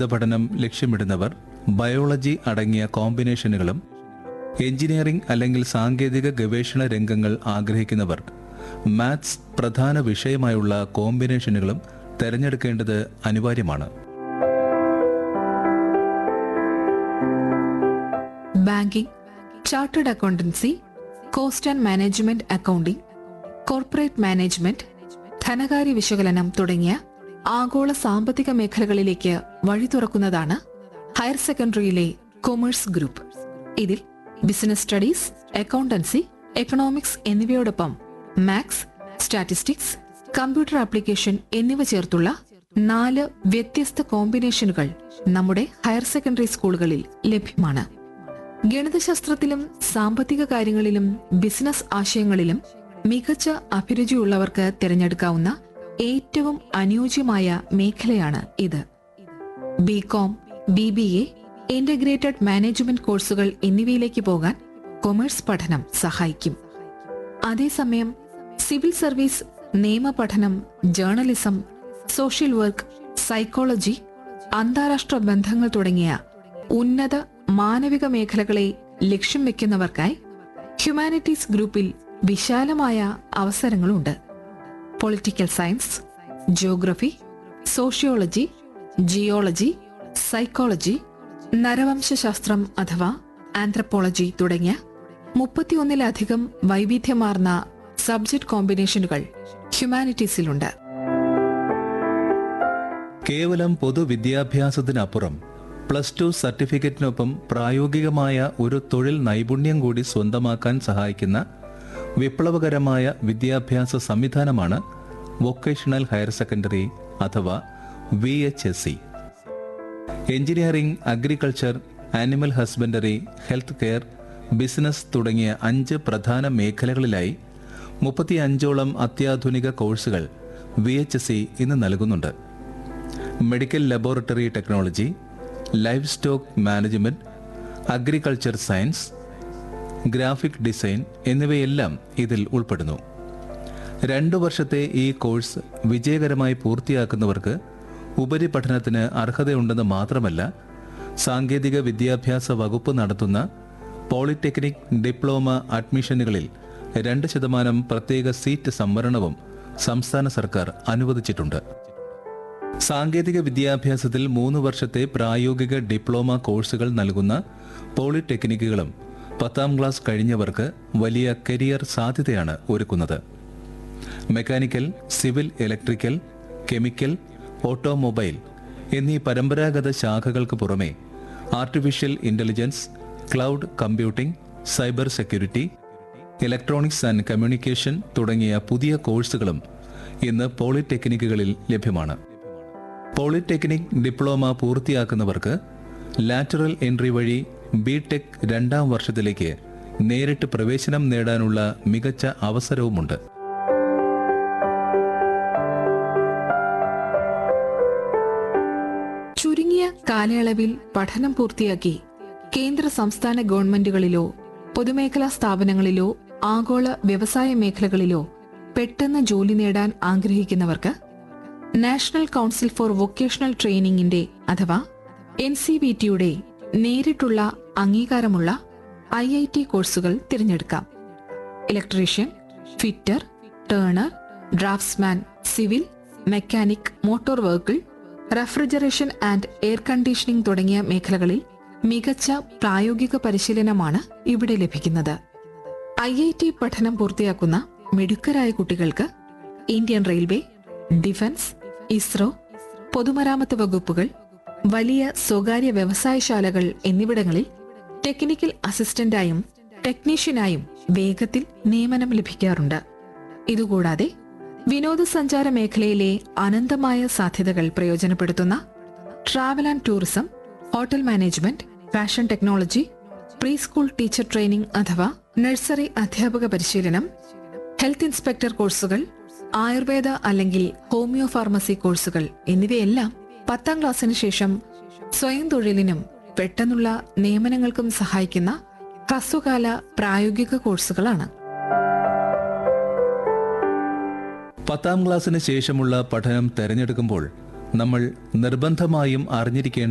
ബിരുദ പഠനം ലക്ഷ്യമിടുന്നവർ ബയോളജി അടങ്ങിയ കോമ്പിനേഷനുകളും എഞ്ചിനീയറിംഗ് അല്ലെങ്കിൽ സാങ്കേതിക ഗവേഷണ രംഗങ്ങൾ ആഗ്രഹിക്കുന്നവർ മാത്സ് പ്രധാന വിഷയമായുള്ള കോമ്പിനേഷനുകളും തിരഞ്ഞെടുക്കേണ്ടത് അനിവാര്യമാണ് banking chartered accountancy cost and management accounting corporate management ധനകാര്യ വിശകലനം തുടങ്ങിയ ആഗോള സാമ്പത്തിക മേഖലകളിലേക്ക് വഴി തുറക്കുന്നതാണ് ഹയർ സെക്കൻഡറിയിലെ കൊമേഴ്സ് ഗ്രൂപ്പ് ഇതിൽ ബിസിനസ് സ്റ്റഡീസ് അക്കൗണ്ടൻസി എക്കണോമിക്സ് എന്നിവയോടൊപ്പം മാത്സ് സ്റ്റാറ്റിസ്റ്റിക്സ് കമ്പ്യൂട്ടർ ആപ്ലിക്കേഷൻ എന്നിവ ചേർത്തുള്ള നാല് വ്യത്യസ്ത കോമ്പിനേഷനുകൾ നമ്മുടെ ഹയർ സെക്കൻഡറി സ്കൂളുകളിൽ ലഭ്യമാണ് ഗണിതശാസ്ത്രത്തിലും സാമ്പത്തിക കാര്യങ്ങളിലും ബിസിനസ് ആശയങ്ങളിലും മികച്ച അഭിരുചിയുള്ളവർക്ക് തിരഞ്ഞെടുക്കാവുന്ന ഏറ്റവും അനുയോജ്യമായ മേഖലയാണ് ഇത് B com B B A integrated management കോഴ്സുകൾ എന്നിവയിലേക്ക് പോകാൻ കൊമേഴ്സ് പഠനം സഹായിക്കും അതേസമയം സിവിൽ സർവീസ് നിയമ പഠനം ജേർണലിസം സോഷ്യൽ വർക്ക് സൈക്കോളജി അന്താരാഷ്ട്ര ബന്ധങ്ങൾ തുടങ്ങിയ ഉന്നത മാനവിക മേഖലകളെ ലക്ഷ്യം വെക്കുന്നവർക്കായി ഹ്യൂമാനിറ്റീസ് ഗ്രൂപ്പിൽ വിശാലമായ അവസരങ്ങളുണ്ട് political science geography sociology geology psychology നരവംശശാസ്ത്രം അഥവാ ആന്ത്രപ്പോളജി തുടങ്ങിയ മുപ്പത്തിയൊന്നിലധികം വൈവിധ്യമാർന്ന സബ്ജക്ട് കോമ്പിനേഷനുകൾ ഹ്യൂമാനിറ്റീസിലുണ്ട് കേവലം പൊതുവിദ്യാഭ്യാസത്തിനപ്പുറം പ്ലസ് ടു സർട്ടിഫിക്കറ്റിനൊപ്പം പ്രായോഗികമായ ഒരു തൊഴിൽ നൈപുണ്യം കൂടി സ്വന്തമാക്കാൻ സഹായിക്കുന്ന വിപ്ലവകരമായ വിദ്യാഭ്യാസ സംവിധാനമാണ് വൊക്കേഷണൽ ഹയർ സെക്കൻഡറി അഥവാ V H S C engineering agriculture animal husbandry health care business തുടങ്ങിയ അഞ്ച് പ്രധാന മേഖലകളിലായി മുപ്പത്തി അഞ്ചോളം അത്യാധുനിക കോഴ്സുകൾ വി എച്ച് എസ് സി ഇന്ന് നൽകുന്നുണ്ട് medical laboratory technology livestock management agriculture science graphic design എന്നിവയെല്ലാം ഇതിൽ ഉൾപ്പെടുന്നു രണ്ടു വർഷത്തെ ഈ കോഴ്സ് വിജയകരമായി പൂർത്തിയാക്കുന്നവർക്ക് ഉപരിപഠനത്തിന് അർഹതയുണ്ടെന്ന് മാത്രമല്ല സാങ്കേതിക വിദ്യാഭ്യാസ വകുപ്പ് നടത്തുന്ന പോളിടെക്നിക് ഡിപ്ലോമ അഡ്മിഷനുകളിൽ രണ്ട് ശതമാനം പ്രത്യേക സീറ്റ് സംവരണവും സംസ്ഥാന സർക്കാർ അനുവദിച്ചിട്ടുണ്ട് സാങ്കേതിക വിദ്യാഭ്യാസത്തിൽ മൂന്ന് വർഷത്തെ പ്രായോഗിക ഡിപ്ലോമ കോഴ്സുകൾ നൽകുന്ന പോളിടെക്നിക്കുകളും പത്താം ക്ലാസ് കഴിഞ്ഞവർക്ക് വലിയ കരിയർ സാധ്യതയാണ് ഒരുക്കുന്നത് mechanical civil electrical chemical automobile എന്നീ പരമ്പരാഗത ശാഖകൾക്ക് പുറമെ artificial intelligence cloud computing cyber security electronics and communication തുടങ്ങിയ പുതിയ കോഴ്സുകളും ഇന്ന് പോളിടെക്നിക്കുകളിൽ ലഭ്യമാണ് പോളിടെക്നിക് ഡിപ്ലോമ പൂർത്തിയാക്കുന്നവർക്ക് ലാറ്ററൽ എൻട്രി വഴി ബി ടെക് രണ്ടാം വർഷത്തിലേക്ക് നേരിട്ട് പ്രവേശനം നേടാനുള്ള മികച്ച അവസരവുമുണ്ട് ചുരുങ്ങിയ കാലയളവിൽ പഠനം പൂർത്തിയാക്കി കേന്ദ്ര സംസ്ഥാന ഗവൺമെന്റുകളിലോ പൊതുമേഖലാ സ്ഥാപനങ്ങളിലോ ആഗോള വ്യവസായ മേഖലകളിലോ പെട്ടെന്ന് ജോലി നേടാൻ ആഗ്രഹിക്കുന്നവർക്ക് നാഷണൽ കൗൺസിൽ ഫോർ വൊക്കേഷണൽ ട്രെയിനിങ്ങിന്റെ അഥവാ എൻ സി ബി ടിയുടെ നേരിട്ടുള്ള അംഗീകാരമുള്ള ഐ ഐ ടി കോഴ്സുകൾ തിരഞ്ഞെടുക്കാം electrician fitter turner draftsman civil mechanic motor vehicle refrigeration and air conditioning തുടങ്ങിയ മേഖലകളിൽ മികച്ച പ്രായോഗിക പരിശീലനമാണ് ഇവിടെ ലഭിക്കുന്നത് ഐ ഐ ടി പഠനം പൂർത്തിയാക്കുന്ന മിടുക്കരായ കുട്ടികൾക്ക് ഇന്ത്യൻ റെയിൽവേ ഡിഫൻസ് ഇസ്രോ പൊതുമരാമത്ത് വകുപ്പുകൾ വലിയ സ്വകാര്യ വ്യവസായശാലകൾ എന്നിവിടങ്ങളിൽ ടെക്നിക്കൽ അസിസ്റ്റന്റായും ടെക്നീഷ്യനായും വേഗത്തിൽ നിയമനം ലഭിക്കാറുണ്ട് ഇതുകൂടാതെ വിനോദസഞ്ചാര മേഖലയിലെ അനന്തമായ സാധ്യതകൾ പ്രയോജനപ്പെടുത്തുന്ന travel and tourism hotel management fashion technology pre school teacher training അഥവാ നഴ്സറി അധ്യാപക പരിശീലനം ഹെൽത്ത് ഇൻസ്പെക്ടർ കോഴ്സുകൾ ആയുർവേദ അല്ലെങ്കിൽ ഹോമിയോ ഫാർമസി കോഴ്സുകൾ എന്നിവയെല്ലാം പത്താം ക്ലാസ്സിന് ശേഷം സ്വയം തൊഴിലിനും പെട്ടെന്നുള്ള നിയമനങ്ങൾക്കും സഹായിക്കുന്ന ഹ്രസ്വകാല പ്രായോഗിക കോഴ്സുകളാണ് പത്താം ക്ലാസ്സിന് ശേഷമുള്ള പഠനം തിരഞ്ഞെടുക്കുമ്പോൾ നമ്മൾ നിർബന്ധമായും അറിഞ്ഞിരിക്കേണ്ട